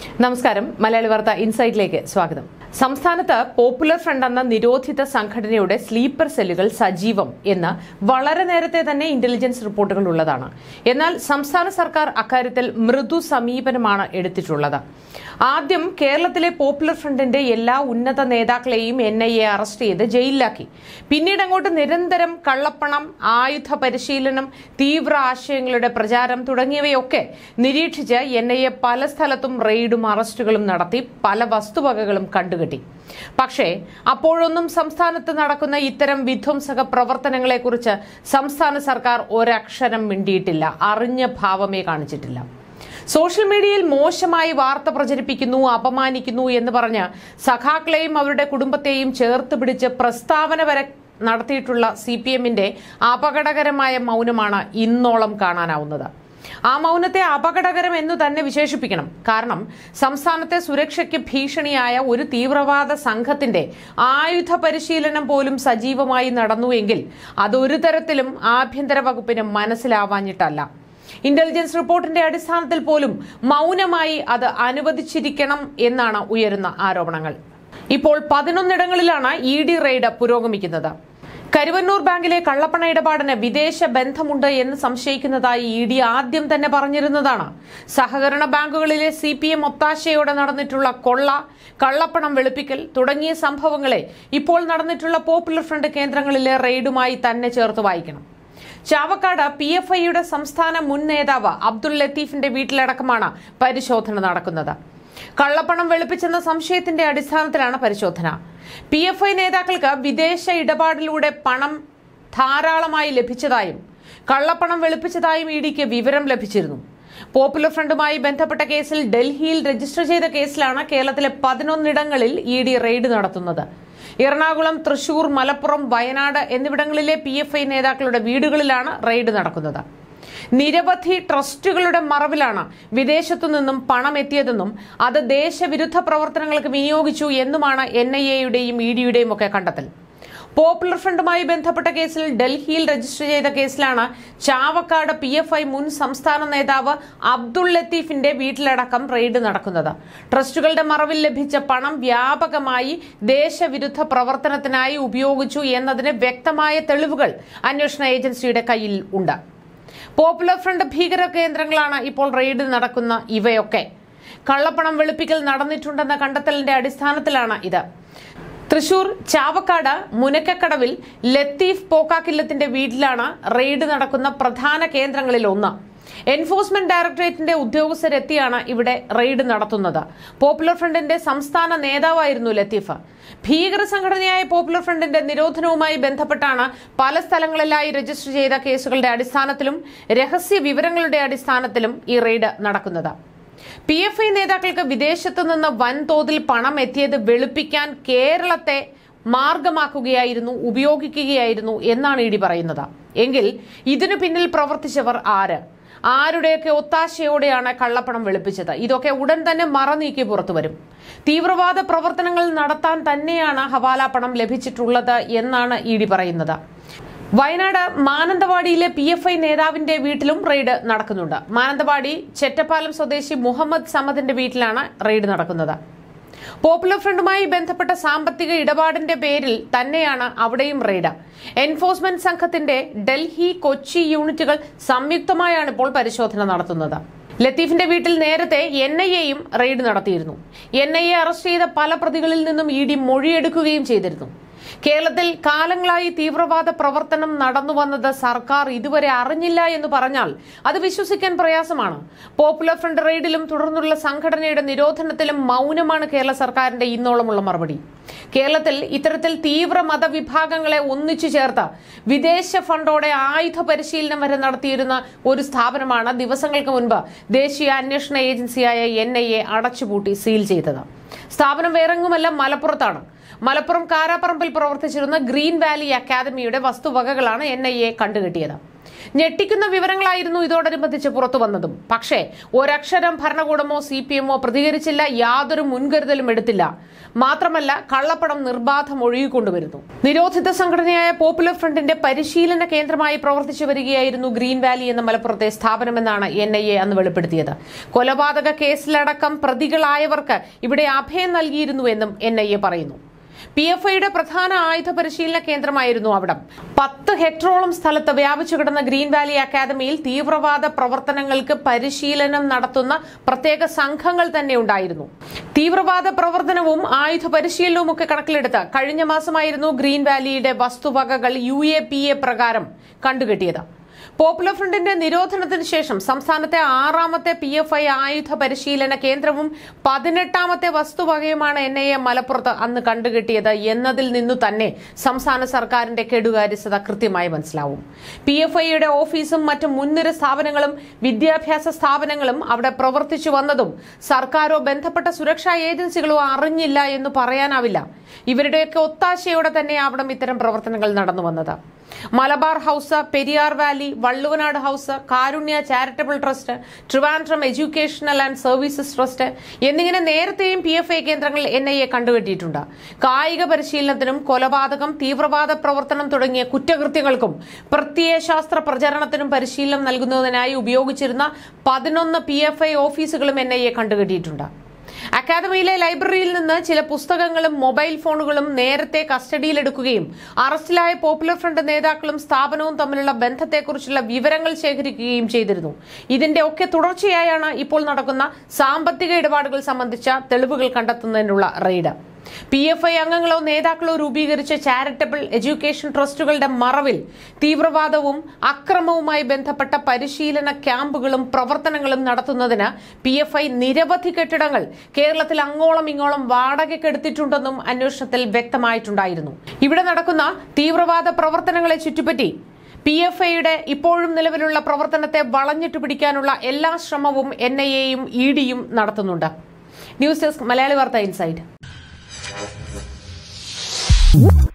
നമസ്കാരം മലയാളി വാർത്ത ഇൻസൈറ്റിലേക്ക് സ്വാഗതം സംസ്ഥാനത്ത് പോപ്പുലർ ഫ്രണ്ട് എന്ന നിരോധിത സംഘടനയുടെ സ്ലീപ്പർ സെല്ലുകൾ സജീവം എന്ന് വളരെ നേരത്തെ തന്നെ ഇന്റലിജൻസ് റിപ്പോർട്ടുകൾ ഉള്ളതാണ് എന്നാൽ സംസ്ഥാന സർക്കാർ അക്കാര്യത്തിൽ മൃദു സമീപനമാണ് എടുത്തിട്ടുള്ളത് ആദ്യം കേരളത്തിലെ പോപ്പുലർ ഫ്രണ്ടിന്റെ എല്ലാ ഉന്നത നേതാക്കളെയും എൻ ഐ എ അറസ്റ്റ് ചെയ്ത് ജയിലിലാക്കി പിന്നീട് അങ്ങോട്ട് നിരന്തരം കള്ളപ്പണം ആയുധ പരിശീലനം തീവ്ര ആശയങ്ങളുടെ പ്രചാരം തുടങ്ങിയവയൊക്കെ നിരീക്ഷിച്ച് എൻ ഐ എ പല സ്ഥലത്തും റെയ്ഡും അറസ്റ്റുകളും നടത്തി പല വസ്തുവകകളും കണ്ടുകെട്ടി പക്ഷേ അപ്പോഴൊന്നും സംസ്ഥാനത്ത് നടക്കുന്ന ഇത്തരം വിധ്വംസക പ്രവർത്തനങ്ങളെക്കുറിച്ച് സംസ്ഥാന സർക്കാർ ഒരക്ഷരം മിണ്ടിയിട്ടില്ല അറിഞ്ഞ ഭാവമേ കാണിച്ചിട്ടില്ല സോഷ്യൽ മീഡിയയിൽ മോശമായി വാർത്ത പ്രചരിപ്പിക്കുന്നു അപമാനിക്കുന്നു എന്ന് പറഞ്ഞ് സഖാക്കളെയും അവരുടെ കുടുംബത്തെയും ചേർത്ത് പിടിച്ച് പ്രസ്താവന വരെ നടത്തിയിട്ടുള്ള സി പി എമ്മിന്റെ അപകടകരമായ മൗനമാണ് ഇന്നോളം കാണാനാവുന്നത് ആ മൗനത്തെ അപകടകരം എന്ന് തന്നെ വിശേഷിപ്പിക്കണം കാരണം സംസ്ഥാനത്തെ സുരക്ഷയ്ക്ക് ഭീഷണിയായ ഒരു തീവ്രവാദ സംഘത്തിന്റെ ആയുധ പരിശീലനം പോലും സജീവമായി നടന്നുവെങ്കിൽ അതൊരു തരത്തിലും ആഭ്യന്തര വകുപ്പിന് മനസ്സിലാവാഞ്ഞിട്ടല്ല ഇന്റലിജൻസ് റിപ്പോർട്ടിന്റെ അടിസ്ഥാനത്തിൽ പോലും മൗനമായി അത് അനുവദിച്ചിരിക്കണം എന്നാണ് ഉയരുന്ന ആരോപണങ്ങൾ ഇപ്പോൾ പതിനൊന്നിടങ്ങളിലാണ് ഇ ഡി റെയ്ഡ് പുരോഗമിക്കുന്നത് കരുവന്നൂർ ബാങ്കിലെ കള്ളപ്പണ ഇടപാടിന് വിദേശ ബന്ധമുണ്ട് എന്ന് സംശയിക്കുന്നതായി ഇ ഡി ആദ്യം തന്നെ പറഞ്ഞിരുന്നതാണ് സഹകരണ ബാങ്കുകളിലെ സി പി എം ഒത്താശയോടെ നടന്നിട്ടുള്ള കൊള്ള കള്ളപ്പണം വെളുപ്പിക്കൽ തുടങ്ങിയ സംഭവങ്ങളെ ഇപ്പോൾ നടന്നിട്ടുള്ള പോപ്പുലർ ഫ്രണ്ട് കേന്ദ്രങ്ങളിലെ റെയ്ഡുമായി തന്നെ ചേർത്ത് വായിക്കണം ചാവക്കാട് പി എഫ് ഐയുടെ സംസ്ഥാന മുൻ നേതാവ് അബ്ദുൾ ലത്തീഫിന്റെ വീട്ടിലടക്കമാണ് പരിശോധന നടക്കുന്നത് കള്ളപ്പണം വെളുപ്പിച്ചെന്ന സംശയത്തിന്റെ അടിസ്ഥാനത്തിലാണ് പരിശോധന പി എഫ് ഐ നേതാക്കൾക്ക് വിദേശ ഇടപാടിലൂടെ പണം ധാരാളമായി ലഭിച്ചതായും കള്ളപ്പണം വെളുപ്പിച്ചതായും ഇ ഡിക്ക് വിവരം ലഭിച്ചിരുന്നു പോപ്പുലർ ഫ്രണ്ടുമായി ബന്ധപ്പെട്ട കേസിൽ ഡൽഹിയിൽ രജിസ്റ്റർ ചെയ്ത കേസിലാണ് കേരളത്തിലെ പതിനൊന്നിടങ്ങളിൽ ഇ ഡി റെയ്ഡ് നടത്തുന്നത് എറണാകുളം തൃശൂർ മലപ്പുറം വയനാട് എന്നിവിടങ്ങളിലെ പി എഫ് ഐ നേതാക്കളുടെ വീടുകളിലാണ് റെയ്ഡ് നടക്കുന്നത് നിരവധി ട്രസ്റ്റുകളുടെ മറവിലാണ് വിദേശത്തു നിന്നും പണം എത്തിയതെന്നും അത് ദേശവിരുദ്ധ പ്രവർത്തനങ്ങൾക്ക് വിനിയോഗിച്ചു എന്നുമാണ് എൻ ഐ എയുടെയും ഇ ഡിയുടെയും ഒക്കെ കണ്ടെത്തൽ പോപ്പുലർ ഫ്രണ്ടുമായി ബന്ധപ്പെട്ട കേസിൽ ഡൽഹിയിൽ രജിസ്റ്റർ ചെയ്ത കേസിലാണ് ചാവക്കാട് പി എഫ് ഐ മുൻ സംസ്ഥാന നേതാവ് അബ്ദുൾ ലത്തീഫിന്റെ വീട്ടിലടക്കം റെയ്ഡ് നടക്കുന്നത് ട്രസ്റ്റുകളുടെ മറവിൽ ലഭിച്ച പണം വ്യാപകമായി ദേശവിരുദ്ധ പ്രവർത്തനത്തിനായി ഉപയോഗിച്ചു എന്നതിന് വ്യക്തമായ തെളിവുകൾ അന്വേഷണ ഏജൻസിയുടെ കയ്യിൽ ഉണ്ട് പോപ്പുലർ ഫ്രണ്ട് ഭീകര കേന്ദ്രങ്ങളാണ് ഇപ്പോൾ റെയ്ഡ് നടക്കുന്ന ഇവയൊക്കെ കള്ളപ്പണം വെളുപ്പിക്കൽ നടന്നിട്ടുണ്ടെന്ന കണ്ടെത്തലിന്റെ അടിസ്ഥാനത്തിലാണ് ഇത് തൃശൂർ ചാവക്കാട് മുനക്കക്കടവിൽ ലത്തീഫ് പോക്കാക്കില്ലത്തിന്റെ വീട്ടിലാണ് റെയ്ഡ് നടക്കുന്ന പ്രധാന കേന്ദ്രങ്ങളിൽ ഒന്ന് എൻഫോഴ്സ്മെന്റ് ഡയറക്ടറേറ്റിന്റെ ഉദ്യോഗസ്ഥരെത്തിയാണ് ഇവിടെ റെയ്ഡ് നടത്തുന്നത് പോപ്പുലർ ഫ്രണ്ടിന്റെ സംസ്ഥാന നേതാവായിരുന്നു ലത്തീഫ് ഭീകര സംഘടനയായ പോപ്പുലർ ഫ്രണ്ടിന്റെ നിരോധനവുമായി ബന്ധപ്പെട്ടാണ് പല സ്ഥലങ്ങളിലായി രജിസ്റ്റർ ചെയ്ത കേസുകളുടെ അടിസ്ഥാനത്തിലും രഹസ്യ വിവരങ്ങളുടെ അടിസ്ഥാനത്തിലും ഈ റെയ്ഡ് നടക്കുന്നത് പി എഫ് ഐ നേതാക്കൾക്ക് വിദേശത്തു നിന്ന് വൻതോതിൽ പണം എത്തിയത് വെളുപ്പിക്കാൻ കേരളത്തെ മാർഗമാക്കുകയായിരുന്നു ഉപയോഗിക്കുകയായിരുന്നു എന്നാണ് ഇ ഡി പറയുന്നത് എങ്കിൽ ഇതിനു പിന്നിൽ പ്രവർത്തിച്ചവർ ആര് ആരുടെയൊക്കെ ഒത്താശയോടെയാണ് കള്ളപ്പണം വെളുപ്പിച്ചത് ഇതൊക്കെ ഉടൻ തന്നെ മറനീക്കി പുറത്തു വരും തീവ്രവാദ പ്രവർത്തനങ്ങൾ നടത്താൻ തന്നെയാണ് ഹവാല പണം ലഭിച്ചിട്ടുള്ളത് എന്നാണ് ഇ ഡി പറയുന്നത് വയനാട് മാനന്തവാടിയിലെ പി എഫ് ഐ നേതാവിന്റെ വീട്ടിലും റെയ്ഡ് നടക്കുന്നുണ്ട് മാനന്തവാടി ചെറ്റപ്പാലം സ്വദേശി മുഹമ്മദ് സമദിന്റെ വീട്ടിലാണ് റെയ്ഡ് നടക്കുന്നത് പോപ്പുലർ ഫ്രണ്ടുമായി ബന്ധപ്പെട്ട സാമ്പത്തിക ഇടപാടിന്റെ പേരിൽ തന്നെയാണ് അവിടെയും റെയ്ഡ് എൻഫോഴ്സ്മെന്റ് സംഘത്തിന്റെ ഡൽഹി കൊച്ചി യൂണിറ്റുകൾ സംയുക്തമായാണ് ഇപ്പോൾ പരിശോധന നടത്തുന്നത് ലത്തീഫിന്റെ വീട്ടിൽ നേരത്തെ എൻ ഐ എയും റെയ്ഡ് നടത്തിയിരുന്നു എൻ ഐ എ അറസ്റ്റ് ചെയ്ത പല പ്രതികളിൽ നിന്നും ഇ ഡി മൊഴിയെടുക്കുകയും ചെയ്തിരുന്നു കേരളത്തിൽ കാലങ്ങളായി തീവ്രവാദ പ്രവർത്തനം നടന്നു വന്നത് സർക്കാർ ഇതുവരെ അറിഞ്ഞില്ല എന്ന് പറഞ്ഞാൽ അത് വിശ്വസിക്കാൻ പ്രയാസമാണ് പോപ്പുലർ ഫ്രണ്ട് റെയ്ഡിലും തുടർന്നുള്ള സംഘടനയുടെ നിരോധനത്തിലും മൗനമാണ് കേരള സർക്കാരിന്റെ ഇന്നോളമുള്ള മറുപടി കേരളത്തിൽ ഇത്തരത്തിൽ തീവ്ര മതവിഭാഗങ്ങളെ ഒന്നിച്ചു ചേർത്ത് വിദേശ ഫണ്ടോടെ ആയുധ പരിശീലനം വരെ നടത്തിയിരുന്ന ഒരു സ്ഥാപനമാണ് ദിവസങ്ങൾക്ക് മുൻപ് ദേശീയ അന്വേഷണ ഏജൻസിയായ എൻ ഐ എ അടച്ചുപൂട്ടി സീൽ ചെയ്തത് സ്ഥാപനം വേറെങ്ങുമല്ല മലപ്പുറത്താണ് മലപ്പുറം കാരാപ്പറമ്പിൽ പ്രവർത്തിച്ചിരുന്ന ഗ്രീൻ വാലി അക്കാദമിയുടെ വസ്തുവകകളാണ് എൻ ഐ എ കണ്ടുകെട്ടിയത് ഞെട്ടിക്കുന്ന വിവരങ്ങളായിരുന്നു ഇതോടനുബന്ധിച്ച് പുറത്തു വന്നതും പക്ഷേ ഒരക്ഷരം ഭരണകൂടമോ സി പി എമ്മോ പ്രതികരിച്ചില്ല യാതൊരു മുൻകരുതലും എടുത്തില്ല മാത്രമല്ല കള്ളപ്പണം നിർബാധം ഒഴുകിക്കൊണ്ടുവരുന്നു നിരോധിത സംഘടനയായ പോപ്പുലർ ഫ്രണ്ടിന്റെ പരിശീലന കേന്ദ്രമായി പ്രവർത്തിച്ചു വരികയായിരുന്നു ഗ്രീൻ വാലി എന്ന മലപ്പുറത്തെ സ്ഥാപനമെന്നാണ് എൻ ഐ എ അന്ന് വെളിപ്പെടുത്തിയത് കൊലപാതക കേസിലടക്കം പ്രതികളായവർക്ക് ഇവിടെ അഭയം നൽകിയിരുന്നുവെന്നും എൻ ഐ എ പറയുന്നു പി എഫ് ഐയുടെ പ്രധാന ആയുധ പരിശീലന കേന്ദ്രമായിരുന്നു അവിടം പത്ത് ഹെക്ടറോളം സ്ഥലത്ത് വ്യാപിച്ചു കിടന്ന ഗ്രീൻ വാലി അക്കാദമിയിൽ തീവ്രവാദ പ്രവർത്തനങ്ങൾക്ക് പരിശീലനം നടത്തുന്ന പ്രത്യേക സംഘങ്ങൾ തന്നെ ഉണ്ടായിരുന്നു തീവ്രവാദ പ്രവർത്തനവും ആയുധ പരിശീലനവും ഒക്കെ കണക്കിലെടുത്ത് കഴിഞ്ഞ മാസമായിരുന്നു ഗ്രീൻ വാലിയുടെ വസ്തുവകകൾ യു എ പി എ പ്രകാരം കണ്ടുകെട്ടിയത് പോപ്പുലർ ഫ്രണ്ടിന്റെ നിരോധനത്തിന് ശേഷം സംസ്ഥാനത്തെ ആറാമത്തെ പി എഫ് ഐ ആയുധ പരിശീലന കേന്ദ്രവും പതിനെട്ടാമത്തെ വസ്തുവകയുമാണ് എൻ ഐ എ മലപ്പുറത്ത് അന്ന് കണ്ടുകിട്ടിയത് എന്നതിൽ നിന്നു തന്നെ സംസ്ഥാന സർക്കാരിന്റെ കെടുകാര്യസ്ഥത കൃത്യമായി മനസ്സിലാവും പി എഫ് ഐയുടെ ഓഫീസും മറ്റ് മുൻനിര സ്ഥാപനങ്ങളും വിദ്യാഭ്യാസ സ്ഥാപനങ്ങളും അവിടെ പ്രവർത്തിച്ചു വന്നതും സർക്കാരോ ബന്ധപ്പെട്ട സുരക്ഷാ ഏജൻസികളോ അറിഞ്ഞില്ല എന്ന് പറയാനാവില്ല ഇവരുടെയൊക്കെ ഒത്താശയോടെ തന്നെ അവിടം ഇത്തരം പ്രവർത്തനങ്ങൾ നടന്നു വന്നത് Malabar house Periyar valley Valluvanad house Karunya charitable trust Trivandrum educational and services trust എന്നിങ്ങനെ നേരത്തെയും പി എഫ് ഐ കേന്ദ്രങ്ങൾ എൻ ഐ എ കണ്ടുകെട്ടിയിട്ടുണ്ട് കായിക പരിശീലനത്തിനും കൊലപാതകം തീവ്രവാദ പ്രവർത്തനം തുടങ്ങിയ കുറ്റകൃത്യങ്ങൾക്കും പ്രത്യയശാസ്ത്ര പ്രചരണത്തിനും പരിശീലനം നൽകുന്നതിനായി ഉപയോഗിച്ചിരുന്ന പതിനൊന്ന് പി എഫ് ഐ ഓഫീസുകളും എൻ ഐ എ കണ്ടുകെട്ടിയിട്ടുണ്ട് അക്കാദമിയിലെ ലൈബ്രറിയിൽ നിന്ന് ചില പുസ്തകങ്ങളും മൊബൈൽ ഫോണുകളും നേരത്തെ കസ്റ്റഡിയിലെടുക്കുകയും അറസ്റ്റിലായ പോപ്പുലർ ഫ്രണ്ട് നേതാക്കളും സ്ഥാപനവും തമ്മിലുള്ള ബന്ധത്തെക്കുറിച്ചുള്ള വിവരങ്ങൾ ശേഖരിക്കുകയും ചെയ്തിരുന്നു ഇതിന്റെ ഒക്കെ തുടർച്ചയായാണ് ഇപ്പോൾ നടക്കുന്ന സാമ്പത്തിക ഇടപാടുകൾ സംബന്ധിച്ച തെളിവുകൾ കണ്ടെത്തുന്നതിനുള്ള റെയ്ഡ് പി എഫ് ഐ അംഗങ്ങളോ നേതാക്കളോ രൂപീകരിച്ച ചാരിറ്റബിൾ എഡ്യൂക്കേഷൻ ട്രസ്റ്റുകളുടെ മറവിൽ തീവ്രവാദവും അക്രമവുമായി ബന്ധപ്പെട്ട പരിശീലന ക്യാമ്പുകളും പ്രവർത്തനങ്ങളും നടത്തുന്നതിന് പി എഫ് ഐ നിരവധി കെട്ടിടങ്ങൾ കേരളത്തിൽ അങ്ങോളം ഇങ്ങോളം വാടകയ്ക്കെടുത്തിട്ടുണ്ടെന്നും അന്വേഷണത്തിൽ വ്യക്തമായിട്ടുണ്ടായിരുന്നു ഇവിടെ നടക്കുന്ന തീവ്രവാദ പ്രവർത്തനങ്ങളെ ചുറ്റിപ്പറ്റി പി എഫ് ഐയുടെ ഇപ്പോഴും നിലവിലുള്ള പ്രവർത്തനത്തെ വളഞ്ഞിട്ട് പിടിക്കാനുള്ള എല്ലാ ശ്രമവും എൻ ഐ എയും ഇ ഡിയും നടത്തുന്നുണ്ട് ന്യൂസ് ഡെസ്ക് മലയാളി വാർത്ത ഇൻസൈഡ്